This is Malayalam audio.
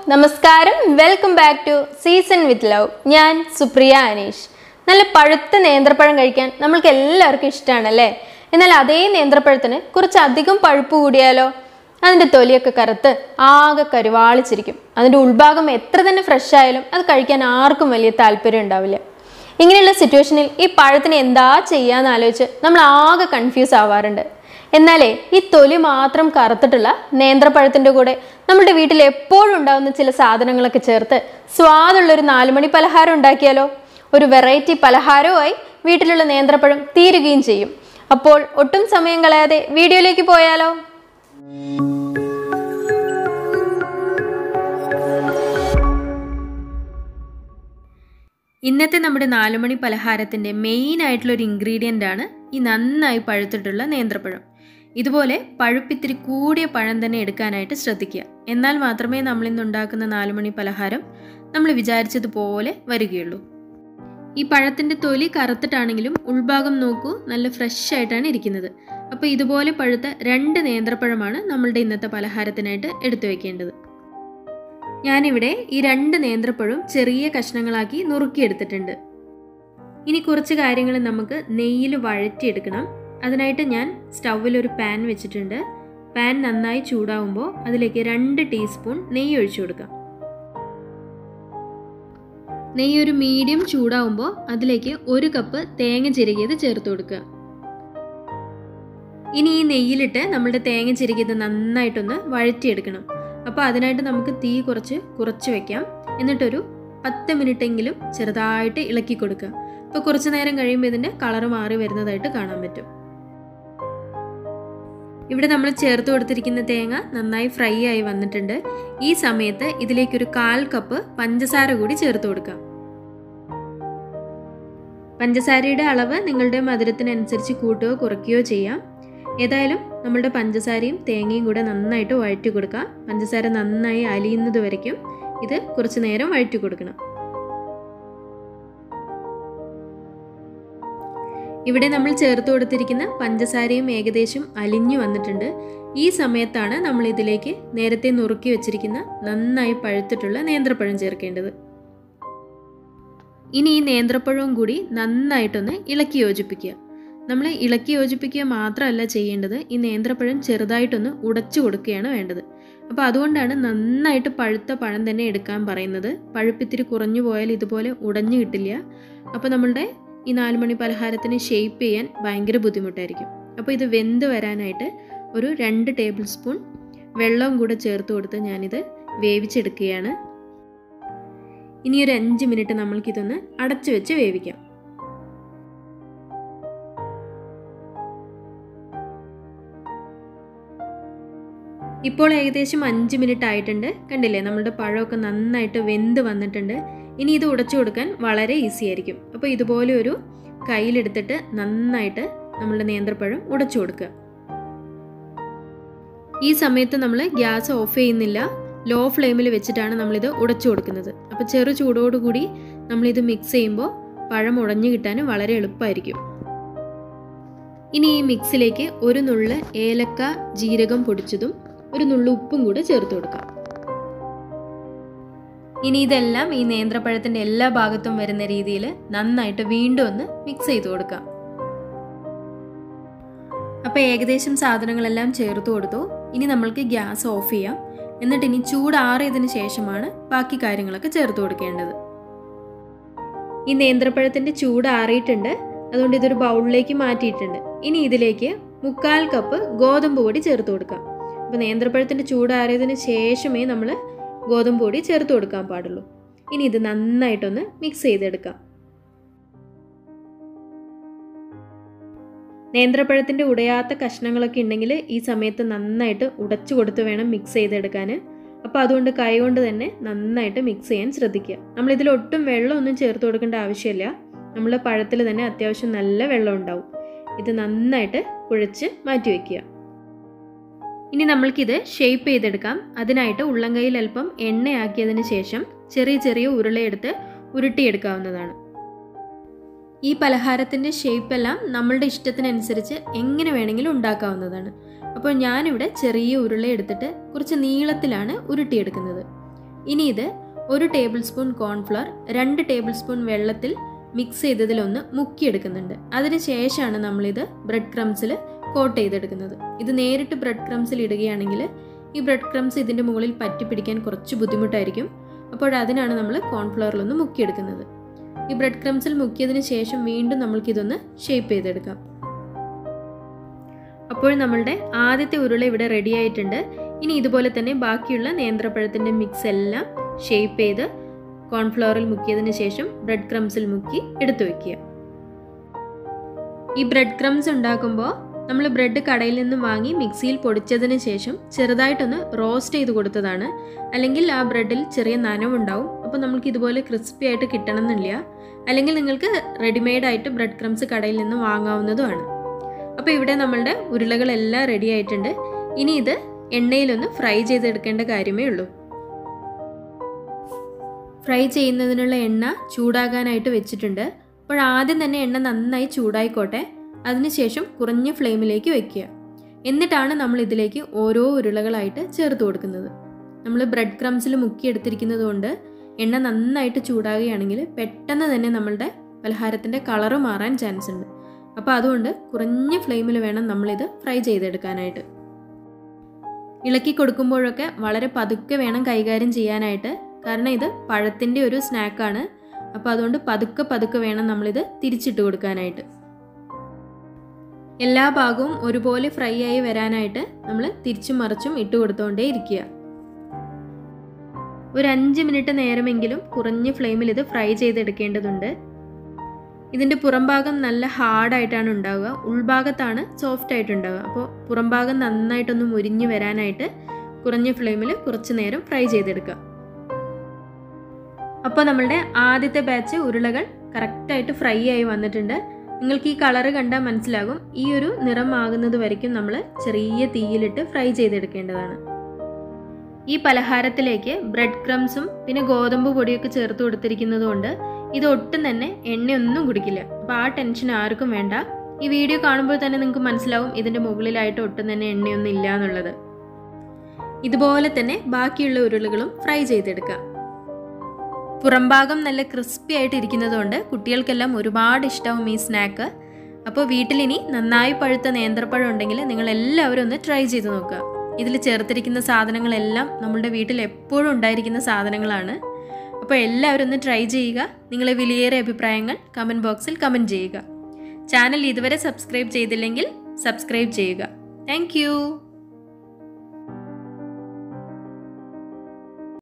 നമസ്കാരം welcome back to season with love ഞാൻ സുപ്രിയ അനീഷ് നല്ല പഴുത്ത നേന്ത്രപ്പഴം കഴിക്കാൻ നമ്മൾക്ക് എല്ലാവർക്കും ഇഷ്ടമാണല്ലേ എന്നാൽ അതേ നേന്ത്രപ്പഴത്തിന് കുറച്ചധികം പഴുപ്പ് കൂടിയാലോ അതിൻ്റെ തൊലിയൊക്കെ കറുത്ത് ആകെ കരുവാളിച്ചിരിക്കും അതിൻ്റെ ഉൾഭാഗം എത്ര തന്നെ ഫ്രഷ് ആയാലും അത് കഴിക്കാൻ ആർക്കും വലിയ താല്പര്യം ഉണ്ടാവില്ല ഇങ്ങനെയുള്ള സിറ്റുവേഷനിൽ ഈ പഴത്തിന് എന്താ ചെയ്യാന്ന് ആലോചിച്ച് നമ്മൾ ആകെ കൺഫ്യൂസ് ആവാറുണ്ട് എന്നാലേ ഈ തൊലി മാത്രം കറുത്തിട്ടുള്ള നേന്ത്രപ്പഴത്തിൻ്റെ കൂടെ നമ്മുടെ വീട്ടിൽ എപ്പോഴും ഉണ്ടാകുന്ന ചില സാധനങ്ങളൊക്കെ ചേർത്ത് സ്വാദുള്ളൊരു നാലുമണി പലഹാരം ഉണ്ടാക്കിയാലോ ഒരു വെറൈറ്റി പലഹാരവുമായി വീട്ടിലുള്ള നേന്ത്രപ്പഴം തീരുകയും ചെയ്യും അപ്പോൾ ഒട്ടും സമയം കളയാതെ വീഡിയോയിലേക്ക് പോയാലോ ഇന്നത്തെ നമ്മുടെ നാലുമണി പലഹാരത്തിൻ്റെ മെയിൻ ആയിട്ടുള്ള ഒരു ഇൻഗ്രീഡിയൻ്റ് ആണ് ഈ നന്നായി പഴുത്തിട്ടുള്ള നേന്ത്രപ്പഴം ഇതുപോലെ പഴുപ്പിത്തിരി കൂടിയ പഴം തന്നെ എടുക്കാനായിട്ട് ശ്രദ്ധിക്കുക എന്നാൽ മാത്രമേ നമ്മൾ ഇന്ന് ഉണ്ടാക്കുന്ന നാലുമണി പലഹാരം നമ്മൾ വിചാരിച്ചതുപോലെ വരികയുള്ളൂ ഈ പഴത്തിൻ്റെ തൊലി കറുത്തിട്ടാണെങ്കിലും ഉൾഭാഗം നോക്കൂ നല്ല ഫ്രഷ് ആയിട്ടാണ് ഇരിക്കുന്നത് അപ്പോൾ ഇതുപോലെ പഴുത്ത രണ്ട് നേന്ത്രപ്പഴമാണ് നമ്മളുടെ ഇന്നത്തെ പലഹാരത്തിനായിട്ട് എടുത്തു വെക്കേണ്ടത് ഞാനിവിടെ ഈ രണ്ട് നേന്ത്രപ്പഴവും ചെറിയ കഷ്ണങ്ങളാക്കി നുറുക്കിയെടുത്തിട്ടുണ്ട് ഇനി കുറച്ച് കാര്യങ്ങൾ നമുക്ക് നെയ്യിൽ വഴറ്റിയെടുക്കണം അതിനായിട്ട് ഞാൻ സ്റ്റൗവിൽ ഒരു പാൻ വെച്ചിട്ടുണ്ട് പാൻ നന്നായി ചൂടാവുമ്പോൾ അതിലേക്ക് രണ്ട് ടീസ്പൂൺ നെയ്യ് ഒഴിച്ചു കൊടുക്കാം നെയ്യ് ഒരു മീഡിയം ചൂടാവുമ്പോൾ അതിലേക്ക് ഒരു കപ്പ് തേങ്ങ ചിരകിയത് ചേർത്ത് കൊടുക്കുക ഇനി ഈ നെയ്യിലിട്ട് നമ്മുടെ തേങ്ങ ചിരകിയത് നന്നായിട്ടൊന്ന് വഴറ്റിയെടുക്കണം അപ്പോൾ അതിനായിട്ട് നമുക്ക് തീ കുറച്ച് കുറച്ച് വെക്കാം എന്നിട്ടൊരു പത്ത് മിനിറ്റെങ്കിലും ചെറുതായിട്ട് ഇളക്കി കൊടുക്കുക അപ്പോൾ കുറച്ച് നേരം കഴിയുമ്പോൾ ഇതിൻ്റെ കളർ മാറി വരുന്നതായിട്ട് കാണാൻ പറ്റും ഇവിടെ നമ്മൾ ചേർത്ത് കൊടുത്തിരിക്കുന്ന തേങ്ങ നന്നായി ഫ്രൈ ആയി വന്നിട്ടുണ്ട് ഈ സമയത്ത് ഇതിലേക്കൊരു കാൽ കപ്പ് പഞ്ചസാര കൂടി ചേർത്ത് കൊടുക്കാം പഞ്ചസാരയുടെ അളവ് നിങ്ങളുടെ മധുരത്തിനനുസരിച്ച് കൂട്ടുകയോ കുറയ്ക്കുകയോ ചെയ്യാം ഏതായാലും നമ്മളുടെ പഞ്ചസാരയും തേങ്ങയും കൂടെ നന്നായിട്ട് വഴറ്റി കൊടുക്കുക പഞ്ചസാര നന്നായി അലിയുന്നത് വരയ്ക്കും ഇത് കുറച്ച് നേരം വഴറ്റി കൊടുക്കണം ഇവിടെ നമ്മൾ ചേർത്ത് കൊടുത്തിരിക്കുന്ന പഞ്ചസാരയും ഏകദേശം അലിഞ്ഞു വന്നിട്ടുണ്ട് ഈ സമയത്താണ് നമ്മൾ ഇതിലേക്ക് നേരത്തെ നുറുക്കി വെച്ചിരിക്കുന്ന നന്നായി പഴുത്തിട്ടുള്ള നേന്ത്രപ്പഴം ചേർക്കേണ്ടത് ഇനി ഈ നേന്ത്രപ്പഴവും കൂടി നന്നായിട്ടൊന്ന് ഇളക്കി യോജിപ്പിക്കുക നമ്മൾ ഇളക്കി യോജിപ്പിക്കുക മാത്രമല്ല ചെയ്യേണ്ടത് ഈ നേന്ത്രപ്പഴം ചെറുതായിട്ടൊന്ന് ഉടച്ചു കൊടുക്കുകയാണ് വേണ്ടത് അപ്പോൾ അതുകൊണ്ടാണ് നന്നായിട്ട് പഴുത്ത പഴം തന്നെ എടുക്കാൻ പറയുന്നത് പഴുപ്പിത്തിരി കുറഞ്ഞു പോയാൽ ഇതുപോലെ ഉടഞ്ഞു കിട്ടില്ല അപ്പോൾ നമ്മളുടെ ഈ നാലുമണി പലഹാരത്തിന് ഷേപ്പ് ചെയ്യാൻ ഭയങ്കര ബുദ്ധിമുട്ടായിരിക്കും അപ്പോൾ ഇത് വെന്ത് വരാനായിട്ട് ഒരു രണ്ട് ടേബിൾ സ്പൂൺ വെള്ളവും കൂടെ ചേർത്ത് കൊടുത്ത് ഞാനിത് വേവിച്ചെടുക്കുകയാണ് ഇനി ഒരു അഞ്ച് മിനിറ്റ് നമ്മൾക്കിതൊന്ന് അടച്ചു വെച്ച് വേവിക്കാം ഇപ്പോൾ ഏകദേശം അഞ്ച് മിനിറ്റ് ആയിട്ടുണ്ട് കണ്ടില്ലേ നമ്മളുടെ പഴമൊക്കെ നന്നായിട്ട് വെന്ത് വന്നിട്ടുണ്ട് ഇനി ഇത് ഉടച്ചു കൊടുക്കാൻ വളരെ ഈസി ആയിരിക്കും അപ്പോൾ ഇതുപോലെ ഒരു കയ്യിലെടുത്തിട്ട് നന്നായിട്ട് നമ്മളുടെ നേന്ത്രപ്പഴം ഉടച്ചു കൊടുക്കുക ഈ സമയത്ത് നമ്മൾ ഗ്യാസ് ഓഫ് ചെയ്യുന്നില്ല ലോ ഫ്ലെയിമിൽ വെച്ചിട്ടാണ് നമ്മളിത് ഉടച്ചു കൊടുക്കുന്നത് അപ്പോൾ ചെറു ചൂടോടുകൂടി നമ്മളിത് മിക്സ് ചെയ്യുമ്പോൾ പഴം ഉടഞ്ഞു കിട്ടാനും വളരെ എളുപ്പമായിരിക്കും ഇനി ഈ മിക്സിലേക്ക് ഒരു നുള്ള് ഏലക്ക ജീരകം പൊടിച്ചതും ഒരു നുള്ളു ഉപ്പും കൂടെ ചേർത്ത് കൊടുക്കാം ഇനി ഇതെല്ലാം ഈ നേന്ത്രപ്പഴത്തിൻ്റെ എല്ലാ ഭാഗത്തും വരുന്ന രീതിയിൽ നന്നായിട്ട് വീണ്ടും ഒന്ന് മിക്സ് ചെയ്ത് കൊടുക്കാം അപ്പോൾ ഏകദേശം സാധനങ്ങളെല്ലാം ചേർത്ത് കൊടുത്തു ഇനി നമ്മൾക്ക് ഗ്യാസ് ഓഫ് ചെയ്യാം എന്നിട്ട് ഇനി ചൂടാറിയതിന് ശേഷമാണ് ബാക്കി കാര്യങ്ങളൊക്കെ ചേർത്ത് കൊടുക്കേണ്ടത് ഈ നേന്ത്രപ്പഴത്തിൻ്റെ ചൂടാറിയിട്ടുണ്ട് അതുകൊണ്ട് ഇതൊരു ബൗളിലേക്ക് മാറ്റിയിട്ടുണ്ട് ഇനി ഇതിലേക്ക് മുക്കാൽ കപ്പ് ഗോതമ്പ് പൊടി ചേർത്ത് കൊടുക്കാം അപ്പോൾ നേന്ത്രപ്പഴത്തിൻ്റെ ചൂടാറിയതിന് ശേഷമേ നമ്മൾ ഗോതമ്പ് പൊടി ചേർത്ത് കൊടുക്കാൻ പാടുള്ളൂ ഇനി ഇത് നന്നായിട്ടൊന്ന് മിക്സ് ചെയ്തെടുക്കാം നേന്ത്രപ്പഴത്തിൻ്റെ ഉടയാത്ത കഷ്ണങ്ങളൊക്കെ ഉണ്ടെങ്കിൽ ഈ സമയത്ത് നന്നായിട്ട് ഉടച്ചു കൊടുത്ത് വേണം മിക്സ് ചെയ്തെടുക്കാൻ അപ്പോൾ അതുകൊണ്ട് കൈ കൊണ്ട് തന്നെ നന്നായിട്ട് മിക്സ് ചെയ്യാൻ ശ്രദ്ധിക്കുക നമ്മളിതിൽ ഒട്ടും വെള്ളമൊന്നും ചേർത്ത് കൊടുക്കേണ്ട ആവശ്യമില്ല നമ്മൾ പഴത്തിൽ തന്നെ അത്യാവശ്യം നല്ല വെള്ളം ഉണ്ടാവും ഇത് നന്നായിട്ട് കുഴച്ച് മാറ്റി വയ്ക്കുക ഇനി നമ്മൾക്കിത് ഷേപ്പ് ചെയ്തെടുക്കാം അതിനായിട്ട് ഉള്ളംകൈയിൽ അല്പം എണ്ണയാക്കിയതിന് ശേഷം ചെറിയ ചെറിയ ഉരുളയെടുത്ത് ഉരുട്ടിയെടുക്കാവുന്നതാണ് ഈ പലഹാരത്തിൻ്റെ ഷേപ്പെല്ലാം നമ്മളുടെ ഇഷ്ടത്തിനനുസരിച്ച് എങ്ങനെ വേണമെങ്കിലും ഉണ്ടാക്കാവുന്നതാണ് അപ്പോൾ ഞാനിവിടെ ചെറിയ ഉരുള എടുത്തിട്ട് കുറച്ച് നീളത്തിലാണ് ഉരുട്ടിയെടുക്കുന്നത് ഇനി ഇത് ഒരു ടേബിൾ സ്പൂൺ കോൺഫ്ലവർ രണ്ട് ടേബിൾ സ്പൂൺ വെള്ളത്തിൽ മിക്സ് ചെയ്തതിലൊന്ന് മുക്കിയെടുക്കുന്നുണ്ട് അതിന് ശേഷമാണ് നമ്മളിത് ബ്രെഡ് ക്രംസിൽ കോട്ട് ചെയ്തെടുക്കുന്നത് ഇത് നേരിട്ട് ബ്രെഡ് ക്രംസിൽ ഇടുകയാണെങ്കിൽ ഈ ബ്രെഡ് ക്രംസ് ഇതിൻ്റെ മുകളിൽ പറ്റി പിടിക്കാൻ കുറച്ച് ബുദ്ധിമുട്ടായിരിക്കും അപ്പോൾ അതിനാണ് നമ്മൾ കോൺഫ്ലവറിലൊന്ന് മുക്കിയെടുക്കുന്നത് ഈ ബ്രെഡ് ക്രംസിൽ മുക്കിയതിന് ശേഷം വീണ്ടും നമ്മൾക്കിതൊന്ന് ഷേപ്പ് ചെയ്തെടുക്കാം അപ്പോൾ നമ്മളുടെ ആദ്യത്തെ ഉരുള ഇവിടെ റെഡി ആയിട്ടുണ്ട് ഇനി ഇതുപോലെ തന്നെ ബാക്കിയുള്ള നേന്ത്രപ്പഴത്തിൻ്റെ മിക്സ് എല്ലാം ഷേപ്പ് ചെയ്ത് കോൺഫ്ലവറിൽ മുക്കിയതിന് ശേഷം ബ്രെഡ് ക്രംസിൽ മുക്കി എടുത്തു വെക്കുക ഈ ബ്രെഡ് ക്രംസ് ഉണ്ടാക്കുമ്പോൾ നമ്മൾ ബ്രെഡ് കടയിൽ നിന്ന് വാങ്ങി മിക്സിയിൽ പൊടിച്ചതിന് ശേഷം ചെറുതായിട്ടൊന്ന് റോസ്റ്റ് ചെയ്ത് കൊടുത്തതാണ് അല്ലെങ്കിൽ ആ ബ്രെഡിൽ ചെറിയ നനവുണ്ടാവും അപ്പോൾ നമുക്ക് ഇതുപോലെ ക്രിസ്പി ആയിട്ട് കിട്ടണമെന്നില്ല അല്ലെങ്കിൽ നിങ്ങൾക്ക് റെഡിമെയ്ഡ് ആയിട്ട് ബ്രെഡ് ക്രംസ് കടയിൽ നിന്ന് വാങ്ങാവുന്നതുമാണ് അപ്പോൾ ഇവിടെ നമ്മളുടെ ഉരുളകളെല്ലാം റെഡി ആയിട്ടുണ്ട് ഇനി ഇത് എണ്ണയിലൊന്ന് ഫ്രൈ ചെയ്തെടുക്കേണ്ട കാര്യമേ ഉള്ളൂ ഫ്രൈ ചെയ്യുന്നതിനുള്ള എണ്ണ ചൂടാകാനായിട്ട് വെച്ചിട്ടുണ്ട് അപ്പോൾ ആദ്യം തന്നെ എണ്ണ നന്നായി ചൂടായിക്കോട്ടെ അതിനുശേഷം കുറഞ്ഞ ഫ്ലെയിമിലേക്ക് വെക്കുക എന്നിട്ടാണ് നമ്മൾ ഇതിലേക്ക് ഓരോ ഉരുളകളായിട്ട് ചേർത്ത് കൊടുക്കുന്നത് നമ്മൾ ബ്രെഡ് ക്രംസിൽ മുക്കിയെടുത്തിരിക്കുന്നത് കൊണ്ട് എണ്ണ നന്നായിട്ട് ചൂടാകുകയാണെങ്കിൽ പെട്ടെന്ന് തന്നെ നമ്മളുടെ പലഹാരത്തിൻ്റെ കളറ് മാറാൻ ചാൻസ് ഉണ്ട് അപ്പോൾ അതുകൊണ്ട് കുറഞ്ഞ ഫ്ലെയിമിൽ വേണം നമ്മളിത് ഫ്രൈ ചെയ്തെടുക്കാനായിട്ട് ഇളക്കി കൊടുക്കുമ്പോഴൊക്കെ വളരെ പതുക്കെ വേണം കൈകാര്യം ചെയ്യാനായിട്ട് കാരണം ഇത് പഴത്തിൻ്റെ ഒരു സ്നാക്കാണ് അപ്പോൾ അതുകൊണ്ട് പതുക്കെ പതുക്കെ വേണം നമ്മളിത് തിരിച്ചിട്ട് കൊടുക്കാനായിട്ട് എല്ലാ ഭാഗവും ഒരുപോലെ ഫ്രൈ ആയി വരാനായിട്ട് നമ്മൾ തിരിച്ചും മറിച്ചും ഇട്ട് കൊടുത്തുകൊണ്ടേ ഇരിക്കുക ഒരു അഞ്ച് മിനിറ്റ് നേരമെങ്കിലും കുറഞ്ഞ ഫ്ലെയിമിൽ ഇത് ഫ്രൈ ചെയ്തെടുക്കേണ്ടതുണ്ട് ഇതിൻ്റെ പുറംഭാഗം നല്ല ഹാർഡായിട്ടാണ് ഉണ്ടാവുക ഉൾഭാഗത്താണ് സോഫ്റ്റ് ആയിട്ടുണ്ടാവുക അപ്പോൾ പുറംഭാഗം നന്നായിട്ടൊന്ന് മുരിഞ്ഞ് വരാനായിട്ട് കുറഞ്ഞ ഫ്ലെയിമിൽ കുറച്ച് നേരം ഫ്രൈ ചെയ്തെടുക്കുക അപ്പോൾ നമ്മളുടെ ആദ്യത്തെ ബാച്ച് ഉരുളകൾ കറക്റ്റായിട്ട് ഫ്രൈ ആയി വന്നിട്ടുണ്ട് നിങ്ങൾക്ക് ഈ കളറ് കണ്ടാൽ മനസ്സിലാകും ഈ ഒരു നിറമാകുന്നത് വരയ്ക്കും നമ്മൾ ചെറിയ തീയിലിട്ട് ഫ്രൈ ചെയ്തെടുക്കേണ്ടതാണ് ഈ പലഹാരത്തിലേക്ക് ബ്രെഡ് ക്രംസും പിന്നെ ഗോതമ്പ് പൊടിയൊക്കെ ചേർത്ത് കൊടുത്തിരിക്കുന്നത് കൊണ്ട് ഇത് ഒട്ടും തന്നെ എണ്ണയൊന്നും കുടിക്കില്ല അപ്പോൾ ആ ടെൻഷൻ ആർക്കും വേണ്ട ഈ വീഡിയോ കാണുമ്പോൾ തന്നെ നിങ്ങൾക്ക് മനസ്സിലാവും ഇതിൻ്റെ മുകളിലായിട്ട് ഒട്ടും തന്നെ എണ്ണയൊന്നും ഇല്ല എന്നുള്ളത് ഇതുപോലെ തന്നെ ബാക്കിയുള്ള ഉരുളകളും ഫ്രൈ ചെയ്തെടുക്കാം പുറംഭാഗം നല്ല ക്രിസ്പി ആയിട്ട് ഇരിക്കുന്നതുകൊണ്ട് കുട്ടികൾക്കെല്ലാം ഒരുപാട് ഇഷ്ടമാവും ഈ സ്നാക്ക് അപ്പോൾ വീട്ടിലിനി നന്നായി പഴുത്ത നേന്ത്രപ്പഴം ഉണ്ടെങ്കിൽ നിങ്ങൾ എല്ലാവരും ഒന്ന് ട്രൈ ചെയ്ത് നോക്കുക ഇതിൽ ചേർത്തിരിക്കുന്ന സാധനങ്ങളെല്ലാം നമ്മളുടെ വീട്ടിൽ എപ്പോഴും ഉണ്ടായിരിക്കുന്ന സാധനങ്ങളാണ് അപ്പോൾ എല്ലാവരും ഒന്ന് ട്രൈ ചെയ്യുക നിങ്ങളെ വിലയേറെ അഭിപ്രായങ്ങൾ കമൻറ്റ് ബോക്സിൽ കമൻറ്റ് ചെയ്യുക ചാനൽ ഇതുവരെ സബ്സ്ക്രൈബ് ചെയ്തില്ലെങ്കിൽ സബ്സ്ക്രൈബ് ചെയ്യുക താങ്ക്